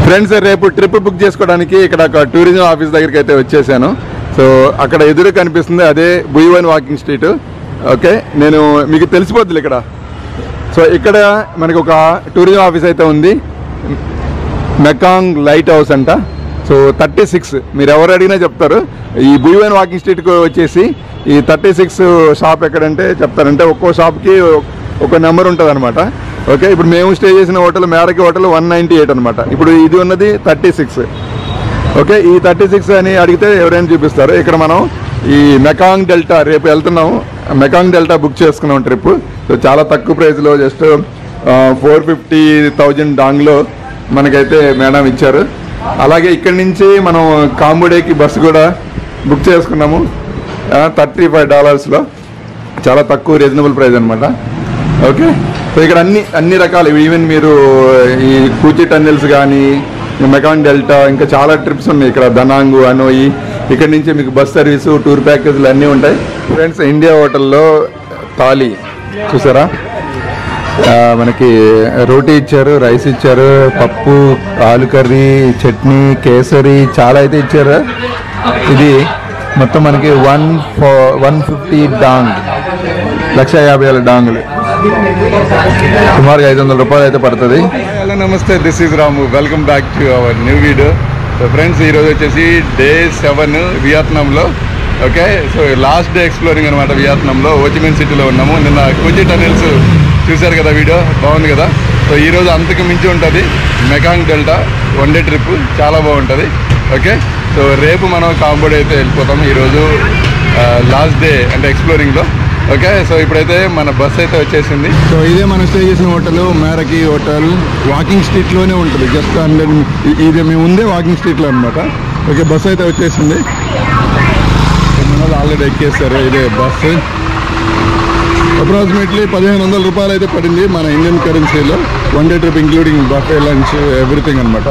Friends రేపు trip book చేసుకోవడానికి ఇక్కడ ఒక టూరిజం ఆఫీస్ దగ్గరికి అయితే వచ్చేసాను సో అక్కడ ఎదురు కనిపిస్తుంది అదే బుయ్యవన్ వాకింగ్ స్ట్రీట్ ఓకే నేను మీకు తెలిసిపోద్ది ఇక్కడ సో ఇక్కడ మనకి ఒక టూరిజం ఆఫీస్ అయితే ఉంది మెకాంగ్ లైట్ హౌస్ అంట సో థర్టీ సిక్స్ మీరు ఎవరు అడిగినా చెప్తారు ఈ బుయ్యవన్ వాకింగ్ స్ట్రీట్కి వచ్చేసి ఈ థర్టీ సిక్స్ షాప్ ఎక్కడంటే చెప్తారంటే ఒక్కో షాప్కి ఒక నెంబర్ ఉంటుంది అనమాట ఓకే ఇప్పుడు మేము స్టే చేసిన హోటల్ మేడకి హోటల్ వన్ నైంటీ ఎయిట్ అనమాట ఇప్పుడు ఇది ఉన్నది థర్టీ సిక్స్ ఓకే ఈ థర్టీ సిక్స్ అని అడిగితే ఎవరైనా చూపిస్తారు ఇక్కడ మనం ఈ మెకాంగ్ డెల్టా రేపు వెళ్తున్నాము మెకాంగ్ డెల్టా బుక్ చేసుకున్నాం ట్రిప్ సో చాలా తక్కువ ప్రైస్లో జస్ట్ ఫోర్ ఫిఫ్టీ థౌజండ్ డాంగ్లో మనకైతే మేడం ఇచ్చారు అలాగే ఇక్కడి నుంచి మనం కాంబోడేకి బస్సు కూడా బుక్ చేసుకున్నాము థర్టీ ఫైవ్ డాలర్స్లో చాలా తక్కువ రీజనబుల్ ప్రైస్ అనమాట ఓకే సో ఇక్కడ అన్ని అన్ని రకాలు ఈవెన్ మీరు ఈ కూచి టన్నెల్స్ కానీ మెకాన్ డెల్టా ఇంకా చాలా ట్రిప్స్ ఉన్నాయి ఇక్కడ దనాంగు అనోయి ఇక్కడ నుంచి మీకు బస్ సర్వీసు టూర్ ప్యాకేజీలు అన్నీ ఉంటాయి ఫ్రెండ్స్ ఇండియా హోటల్లో థాలీ చూసారా ఆ, మనకి రోటీ ఇచ్చారు రైస్ ఇచ్చారు పప్పు ఆలు కర్రీ చట్నీ కేసరి చాలా అయితే ఇచ్చారు ఇది మొత్తం మనకి వన్ ఫో వన్ ఫిఫ్టీ డాంగ్ లక్ష యాభై వేల డాంగులు సుమారుగా ఐదు వందల రూపాయలు అయితే పడుతుంది హలో నమస్తే this is Ramu welcome back to our new video so friends ఈరోజు వచ్చేసి డే సెవెన్ వియత్నాంలో okay so last day exploring అనమాట వియత్నాంలో ఓచిమెన్ సిటీలో ఉన్నాము నిన్న కోచి టనెల్స్ చూశారు కదా వీడియో బాగుంది కదా సో ఈరోజు అంతకు మించి ఉంటుంది Mekong Delta one day trip చాలా బాగుంటుంది ఓకే సో రేపు మనం కాంబోడ్ అయితే వెళ్ళిపోతాం ఈరోజు లాస్ట్ డే అంటే ఎక్స్ప్లోరింగ్లో ఓకే సో ఇప్పుడైతే మన బస్ అయితే వచ్చేసింది సో ఇదే మనం స్టే చేసిన హోటల్ మేరకి హోటల్ వాకింగ్ స్ట్రీట్లోనే ఉంటుంది జస్ట్ హండ్రెడ్ ఇది మేము ఉందే వాకింగ్ స్ట్రీట్లో అనమాట ఓకే బస్ అయితే వచ్చేసింది మన వాళ్ళు ఆల్రెడీ ఎక్కేస్తారు ఇదే బస్సు అప్రాక్సిమేట్లీ పదిహేను వందల రూపాయలు అయితే పడింది మన ఇండియన్ కరెన్సీలో one day trip including buffet lunch everything అనమాట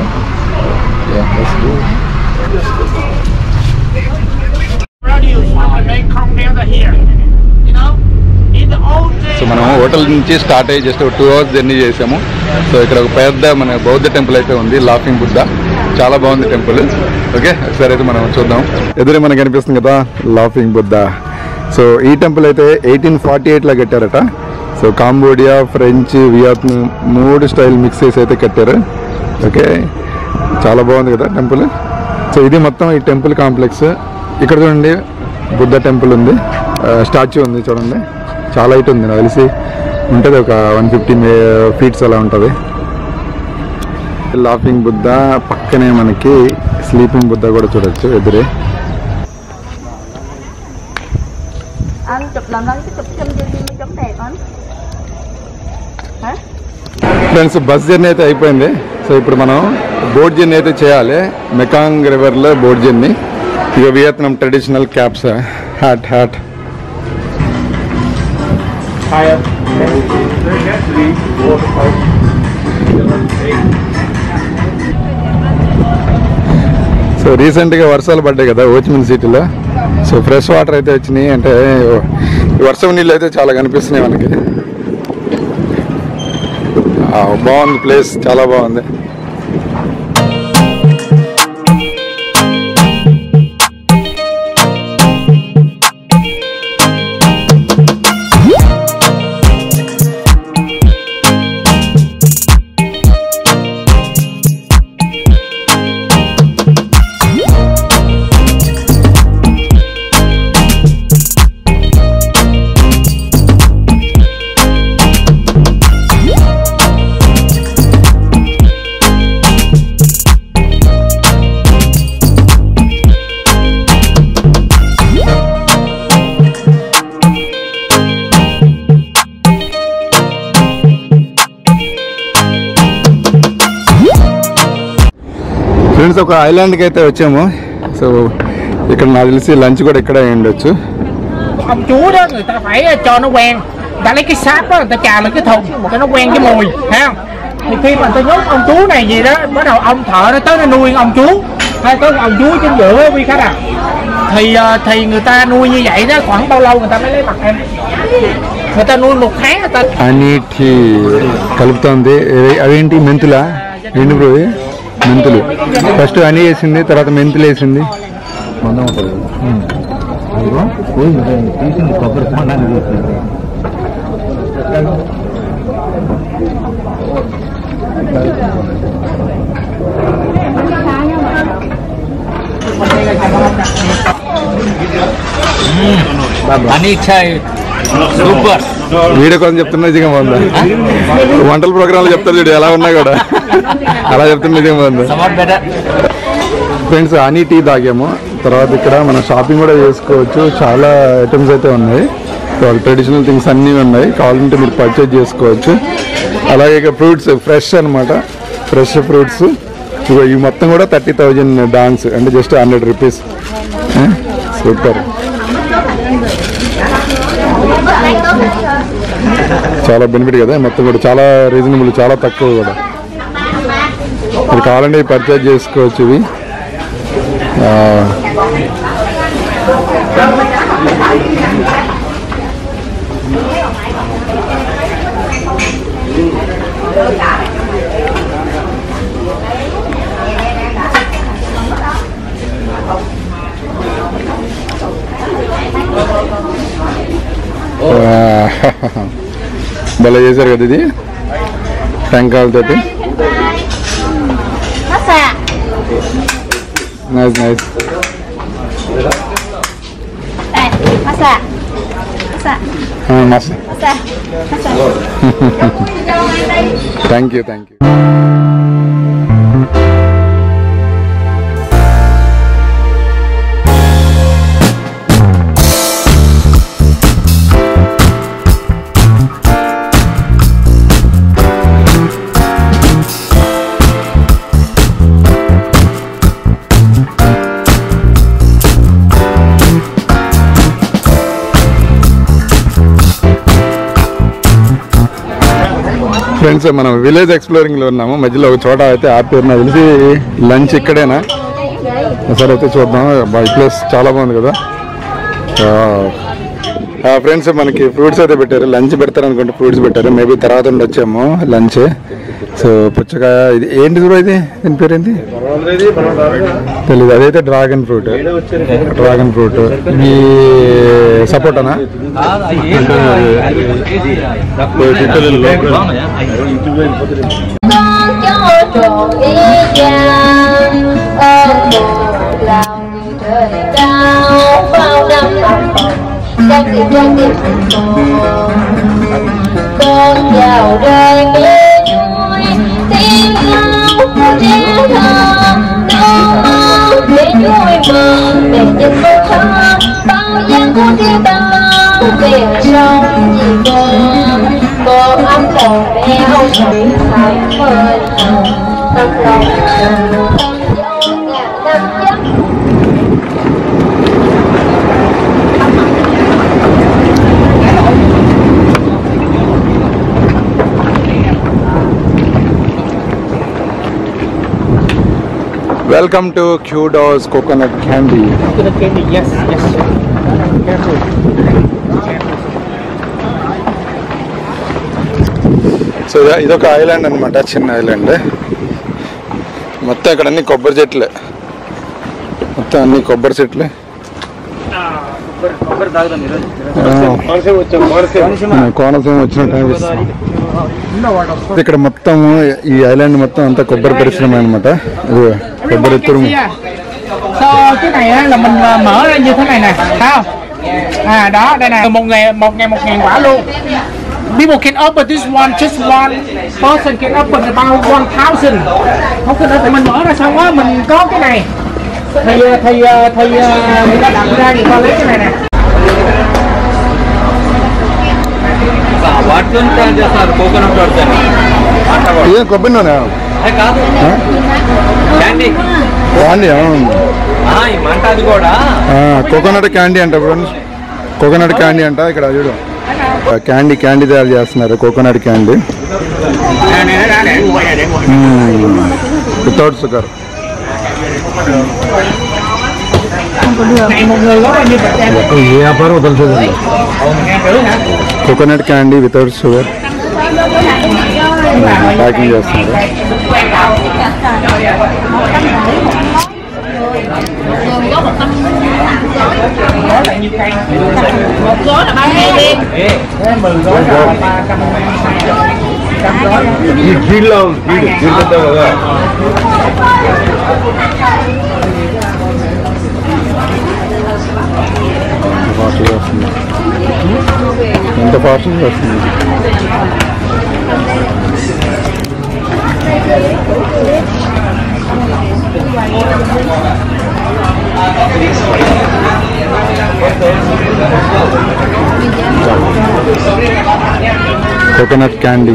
produce when the main come together here. You know, in the old days. So మనం హోటల్ నుంచి స్టార్ట్ అయ్యి జస్ట్ టూ అవర్స్ జర్నీ చేసాము సో ఇక్కడ ఒక పెద్ద మన బౌద్ధ టెంపుల్ అయితే ఉంది లాఫింగ్ బుద్ధ చాలా బాగుంది టెంపుల్ ఓకే ఒకసారి అయితే మనం చూద్దాం ఎదురే మనకు కనిపిస్తుంది కదా లాఫింగ్ బుద్ధ సో ఈ టెంపుల్ అయితే ఎయిటీన్ ఫార్టీ ఎయిట్లో కట్టారట సో కాంబోడియా ఫ్రెంచ్ వియత్నాం మూడు స్టైల్ మిక్స్ చేసి అయితే కట్టారు ఓకే చాలా బాగుంది కదా టెంపుల్ సో ఇది మొత్తం ఈ టెంపుల్ కాంప్లెక్స్ ఇక్కడ చూడండి బుద్ధ టెంపుల్ ఉంది స్టాచ్యూ ఉంది చూడండి చాలా హైట్ ఉంది నాకు తెలిసి ఉంటుంది ఒక వన్ ఫిఫ్టీ ఫీట్స్ అలా ఉంటుంది లాఫింగ్ బుద్ధ పక్కనే మనకి స్లీపింగ్ బుద్ధ కూడా చూడొచ్చు ఎదురే anh chụp lần lên cái chụp chân chân mới chống đẹp anh hả friends bus journey అయితే అయిపోయింది సో ఇప్పుడు మనం బోట్ జర్నీ అయితే చేయాలి మెకాంగ్ రివర్లో బోట్ జర్నీ ఇక Vietnam traditional caps hat hat so రీసెంట్గా వర్షాలు పడ్డాయి కదా ఓచిమిన్ సిటీలో సో ఫ్రెష్ వాటర్ అయితే వచ్చినాయి అంటే ఈ వర్షం నీళ్ళు అయితే చాలా కనిపిస్తున్నాయి మనకి ఆ, బాగుంది ప్లేస్ చాలా బాగుంది ఫ్రెండ్స్ ఒక ఐలాండ్కి అయితే వచ్చాము సో ఇక్కడ నాకు తెలిసి లంచ్ కూడా ఇక్కడే అయి ఉండొచ్చు Ông chú đó người ta phải cho nó quen. Người ta lấy cái sáp đó, người ta cào lên cái thùng cho nó quen cái mùi, thấy không? Thì khi mà tôi nhốt ông chú này gì đó, bắt đầu ông thợ nó tới nó nuôi ông chú. Hay có ông chú trên giữa quý khách à. Thì ờ, thì người ta nuôi như vậy đó khoảng bao lâu người ta mới lấy mặt em? Người ta nuôi một tháng người ta అన్నిటి కలుపుతోంది ఏ- అవేంటి మెంతులా ఏంటి bro ఇవి? మెంతులు first honey వేసింది తర్వాత మెంతులు వేసింది మందం ఉంటుంది అదిగో తీసింది కొబ్బరి స్మండాన్ని తీసింది అని ఇచ్చాయి సూపర్ వీడియో కోసం చెప్తున్నా నిజంగా బాగుందా వంటల ప్రోగ్రాంలు చెప్తారు చూడు ఎలా ఉన్నా కూడా అలా చెప్తున్నా నిజంగా బాగుందా somewhat better friends honey tea తాగాము తర్వాత ఇక్కడ మనం షాపింగ్ కూడా చేసుకోవచ్చు చాలా ఐటమ్స్ అయితే ఉన్నాయి ట్రెడిషనల్ థింగ్స్ అన్నీ ఉన్నాయి కావాలంటే మీరు పర్చేజ్ చేసుకోవచ్చు అలాగే ఇక ఫ్రూట్స్ ఫ్రెష్ అన్నమాట ఫ్రెష్ ఫ్రూట్స్ ఇగో ఇవి మొత్తం కూడా థర్టీ థౌజండ్ డాన్స్ అంటే జస్ట్ హండ్రెడ్ రూపీస్ సూపర్ చాలా బెనిఫిట్ కదా మొత్తం కూడా చాలా రీజనబుల్ చాలా తక్కువ కూడా మీరు కావాలంటే పర్చేజ్ చేసుకోవచ్చు ఇవి ఆ, ఆ, భలే చేశారు కదా ఇది టెంకాయలతోటి Masa. Nice nice Eh, masa. Masa. మస్త్ Masa. Masa. Thank you thank you friends మనం విలేజ్ ఎక్స్ప్లోరింగ్ లో ఉన్నాము మధ్యలో ఒక చోట అయితే ఆపారు నాకు తెలిసి లంచ్ ఇక్కడేనా సరే అయితే చూద్దాం అబ్బా, ఈ ప్లేస్ చాలా బాగుంది కదా ఫ్రెండ్స్ మనకి ఫ్రూట్స్ అయితే పెట్టారు లంచ్ పెడతారు అనుకుంటే ఫ్రూట్స్ పెట్టారు మేబీ తర్వాత ఉండొచ్చేమో లంచ్ సో పుచ్చకాయ ఇది ఏంటి బ్రో ఇది దీని పేరు ఏంటి తెలీదు అదైతే డ్రాగన్ ఫ్రూట్ డ్రాగన్ ఫ్రూట్ ఈ సపోటానా con cho trộn ý giang ơn một lòng trời cao bao năm lòng trong tim trong tim hạnh con vào đời mê vui tiếng ngao của trẻ thơ đâu mau để vui mừng để nhìn con thơ bao gian của thiên tơ về sông vì con con ấm lòng béo sụi thành phơi tâm lòng tâm dấu ngàn năm giấc welcome to క్యూడాస్ coconut candy Coconut candy, yes, yes. Careful. So ఇద- ఇదొక island అనమాట చిన్న island మొత్తం ఇక్కడ అన్ని కొబ్బరి చెట్లే మొత్తం అన్ని కొబ్బరి చెట్లే ఆ, కోనసీమ వచ్చినట్టు అనిపిస్తుంది ఇక్కడ మొత్తం ఈ ఐలాండ్ మొత్తం అంతా కొబ్బరి పరిశ్రమ అనమాట కొబ్బరి Everyone ఎత్తురు can see à? So cái này á, là mình à, mở ra như thế này nè, thấy không? À đó, đây này, một ngày một ngày một ngàn quả luôn. People can open this one, just one person can open about one thousand. Không cần phải mình mở ra xong á, mình có cái này. Thì à, thì à, thì à, người ta đặt ra thì con lấy cái này nè. వాటితో తయారు చేస్తారు coconut వాటితో ఇదే కొబ్బరి నూనె అది కాదు candy candy ఆ, ఈ మంట అది కూడా కోకోనట్ క్యాండీ అంట కోకోనట్ క్యాండీ అంట ఇక్కడ చూడు క్యాండీ క్యాండీ తయారు చేస్తున్నారు coconut candy without sugar Này một người có bao nhiêu bịch em? ఏ వ్యాపారం వదలలేదు Ngàn rưỡi hả? Coconut candy without sugar packing చేస్తున్నారు Đó là nhiêu cây? Một gói là bao nhiêu đi? Mười gói là ba trăm trăm gói. 길러 길 길렀다가 ఫాస్ట్గా వస్తుంది ఎంత ఫాస్ట్గా వస్తుంది coconut candy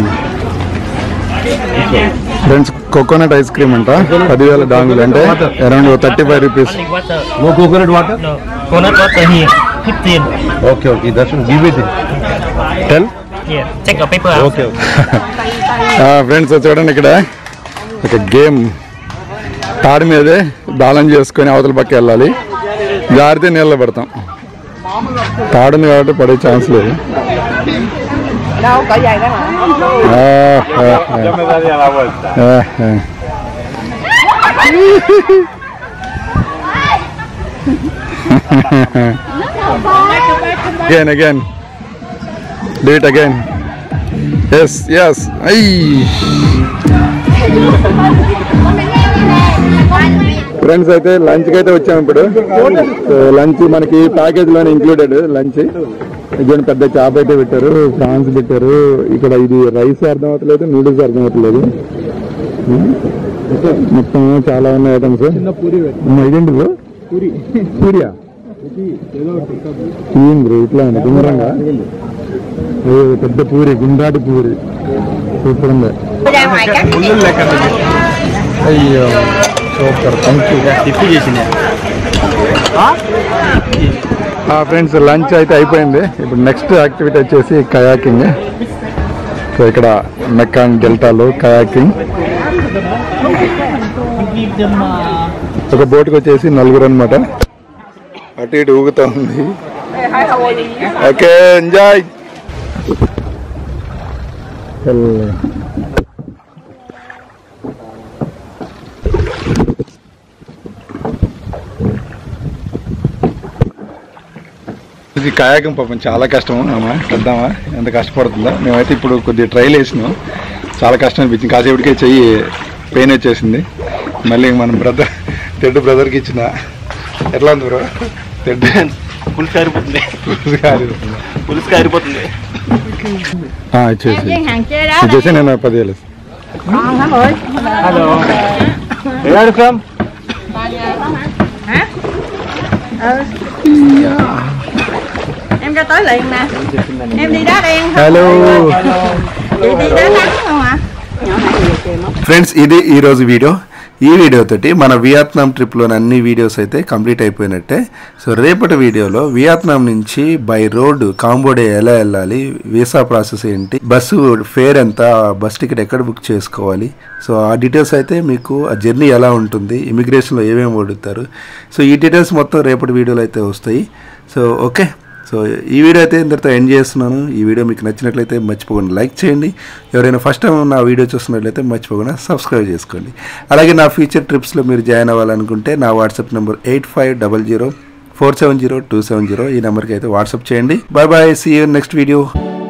friends coconut ice cream అంట పదివేల డాంగులు అంటే around thirty five rupees no coconut water No. Coconut water here. 15. Okay okay Darshan give it 10 Yeah. Take a paper out. Okay okay friends చూడండి ఇక్కడ ఒక గేమ్ తాడు మీదే బ్యాలెన్స్ చేసుకొని అవతల పక్క వెళ్ళాలి జారితే నీళ్ళలో పడతాం తాడు ఉంది కాబట్టి పడే ఛాన్స్ లేదు đâu cỡ vậy đó hả ఆ, ఆ, ఆ. ఆ, ఆ. again again do it again yes yes ay friends అయితే లంచ్ కి అయితే వచ్చాము ఇప్పుడు లంచ్ మనకి ప్యాకేజ్ లోనే ఇంక్లూడెడ్ లంచ్ ఇదిగోండి పెద్ద చాప్ అయితే పెట్టారు ప్రాన్స్ పెట్టారు ఇక్కడ ఇది రైస్ అర్థం అవుతలేదు నూడిల్స్ అర్థం అవుతలేదు మొత్తం చాలా ఉన్నాయి ఐటమ్స్ ఇదేంటి బ్రో పూరి పూరియా ఏం బ్రో ఇట్లా ఉంది గుండ్రంగా ఏ, పెద్ద పూరి గుండ్రాటి పూరి సూపర్ ఉంది ra ngoài cắt అయ్యో super thank you friends lunch అయితే అయిపోయింది ఇప్పుడు నెక్స్ట్ యాక్టివిటీ వచ్చేసి కయాకింగ్ సో ఇక్కడ మెకాన్ డెల్టాలో కయాకింగ్ ఒక బోట్కి వచ్చేసి నలుగురు అనమాట అటు ఇటు ఊగుతా ఉంది ఓకే ఎంజాయ్ ఇది కాయాకం పాపం చాలా కష్టం అమ్మా పెద్దామా ఎంత కష్టపడుతుందో మేమైతే ఇప్పుడు కొద్దిగా ట్రైల్ వేసినాం చాలా కష్టం అనిపించింది కాసేపటికే చెయ్యి పెయిన్ వచ్చేసింది మళ్ళీ మన బ్రదర్ తెడ్డు బ్రదర్కి ఇచ్చిన ఎట్లా ఉంది బ్రో తెడ్డు పులుసు కారిపోతుంది పులుసు కారిపోతుంది. పులుసు కారిపోతుంది ఆ, ఇచ్చేసి với hàng kia đó ఇచ్చేసి నేను పదివేలు con hả ơi hello where from ừ em cho tới liền nè em đi đá đen thôi hello chị đi đá trắng không ạ friends ఇది ఈరోజు వీడియో ఈ వీడియోతోటి మన వియత్నాం ట్రిప్లోని అన్ని వీడియోస్ అయితే కంప్లీట్ అయిపోయినట్టే సో రేపటి వీడియోలో వియత్నాం నుంచి బై రోడ్ కాంబోడియా ఎలా వెళ్ళాలి వీసా ప్రాసెస్ ఏంటి బస్సు ఫేర్ ఎంత బస్ టికెట్ ఎక్కడ బుక్ చేసుకోవాలి సో ఆ డీటెయిల్స్ అయితే మీకు ఆ జర్నీ ఎలా ఉంటుంది ఇమిగ్రేషన్లో ఏమేమి అడుగుతారు సో ఈ డీటెయిల్స్ మొత్తం రేపటి వీడియోలో అయితే వస్తాయి సో ఓకే సో ఈ వీడియో అయితే ఇంతటితో ఎండ్ చేస్తున్నాను ఈ వీడియో మీకు నచ్చినట్లయితే మర్చిపోకుండా లైక్ చేయండి ఎవరైనా ఫస్ట్ టైం నా వీడియో చూస్తున్నట్లయితే మర్చిపోకుండా సబ్స్క్రైబ్ చేసుకోండి అలాగే నా ఫ్యూచర్ ట్రిప్స్లో మీరు జాయిన్ అవ్వాలనుకుంటే నా WhatsApp number eight five double zero four seven zero two seven zero ఈ నెంబర్కి అయితే వాట్సాప్ చేయండి bye bye see you next video